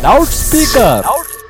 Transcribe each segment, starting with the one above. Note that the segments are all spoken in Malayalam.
ലൗഡ് സ്പീക്കർ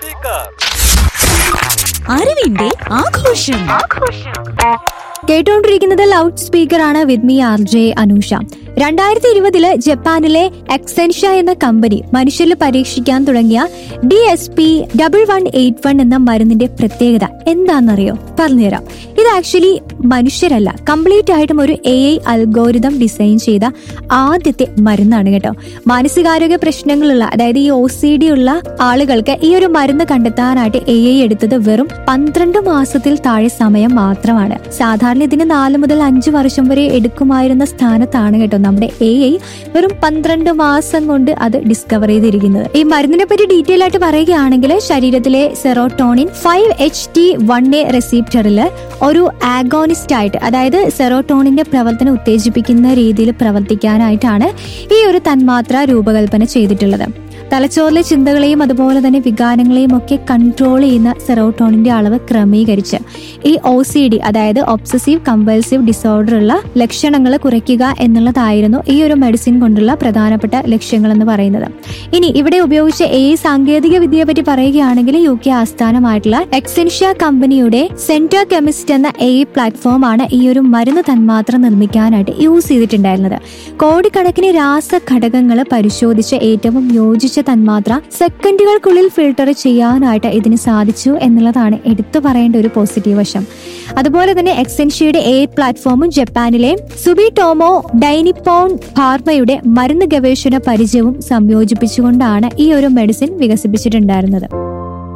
അറിവിന്റെ ആഘോഷം കേട്ടുകൊണ്ടിരിക്കുന്നത് ലൗഡ് സ്പീക്കർ ആണ് with me R J Anusha രണ്ടായിരത്തി ഇരുപതില് ജപ്പാനിലെ എക്സെൻഷ എന്ന കമ്പനി മനുഷ്യരിൽ പരീക്ഷിക്കാൻ തുടങ്ങിയ D S P double one eight one എന്ന മരുന്നിന്റെ പ്രത്യേകത എന്താണെന്നറിയോ പറഞ്ഞുതരാം ഇത് ആക്ച്വലി മനുഷ്യരല്ല കംപ്ലീറ്റ് ആയിട്ടും ഒരു എ ഐ അൽഗോരിതം ഡിസൈൻ ചെയ്ത ആദ്യത്തെ മരുന്നാണ് കേട്ടോ മാനസികാരോഗ്യ പ്രശ്നങ്ങളുള്ള അതായത് ഈ ഒ സി ഡി ഉള്ള ആളുകൾക്ക് ഈ ഒരു മരുന്ന് കണ്ടെത്താനായിട്ട് എ ഐ എടുത്തത് വെറും പന്ത്രണ്ട് മാസത്തിൽ താഴെ സമയം മാത്രമാണ് സാധാരണ ഇതിന് നാല് മുതൽ അഞ്ച് വർഷം വരെ എടുക്കുമായിരുന്ന സ്ഥാനത്താണ് കേട്ടോ നമ്മുടെ എ ഐ വെറും പന്ത്രണ്ട് മാസം കൊണ്ട് അത് ഡിസ്കവർ ചെയ്തിരിക്കുന്നത് ഈ മരുന്നിനെ പറ്റി ഡീറ്റെയിൽ ആയിട്ട് പറയുകയാണെങ്കിൽ ശരീരത്തിലെ serotonin five H T one A റെസിപ്റ്ററിൽ ഒരു ആഗോണിസ്റ്റ് ആയിട്ട് അതായത് സെറോട്ടോണിന്റെ പ്രവർത്തനം ഉത്തേജിപ്പിക്കുന്ന രീതിയിൽ പ്രവർത്തിക്കാനായിട്ടാണ് ഈ ഒരു തന്മാത്ര രൂപകൽപ്പന ചെയ്തിട്ടുള്ളത് തലച്ചോറിലെ ചിന്തകളെയും അതുപോലെ തന്നെ വികാരങ്ങളെയും ഒക്കെ കൺട്രോൾ ചെയ്യുന്ന സെറോട്ടോണിന്റെ അളവ് ക്രമീകരിച്ച് ഈ ഒ സി ഡി അതായത് ഒബ്സസീവ് കമ്പൾസീവ് ഡിസോർഡർ ഉള്ള ലക്ഷണങ്ങൾ കുറയ്ക്കുക എന്നുള്ളതായിരുന്നു ഈ ഒരു മെഡിസിൻ കൊണ്ടുള്ള പ്രധാനപ്പെട്ട ലക്ഷ്യങ്ങൾ എന്ന് പറയുന്നത് ഇനി ഇവിടെ ഉപയോഗിച്ച എ സാങ്കേതിക വിദ്യയെ പറ്റി പറയുകയാണെങ്കിൽ യു കെ ആസ്ഥാനമായിട്ടുള്ള എക്സെൻഷ്യ കമ്പനിയുടെ സെന്റർ കെമിസ്റ്റ് എന്ന എ പ്ലാറ്റ്ഫോം ആണ് ഈ ഒരു മരുന്ന് തന്മാത്ര നിർമ്മിക്കാനായിട്ട് യൂസ് ചെയ്തിട്ടുണ്ടായിരുന്നത് കോടിക്കണക്കിന് രാസഘടകങ്ങൾ പരിശോധിച്ച് ഏറ്റവും യോജിച്ച തന്മാത്ര സെക്കൻഡുകൾക്കുള്ളിൽ ഫിൽട്ടർ ചെയ്യാനായിട്ട് ഇതിന് സാധിച്ചു എന്നുള്ളതാണ് എടുത്തു പറയേണ്ട ഒരു പോസിറ്റീവ് വശം അതുപോലെ തന്നെ എക്സെൻഷ്യയുടെ എ പ്ലാറ്റ്ഫോമും ജപ്പാനിലെ സുബിടോമോ ഡൈനിപ്പോൺ ഫാർമയുടെ മരുന്ന് ഗവേഷണ പരിചയവും സംയോജിപ്പിച്ചുകൊണ്ടാണ് ഈ ഒരു മെഡിസിൻ വികസിപ്പിച്ചിട്ടുണ്ടായിരുന്നത്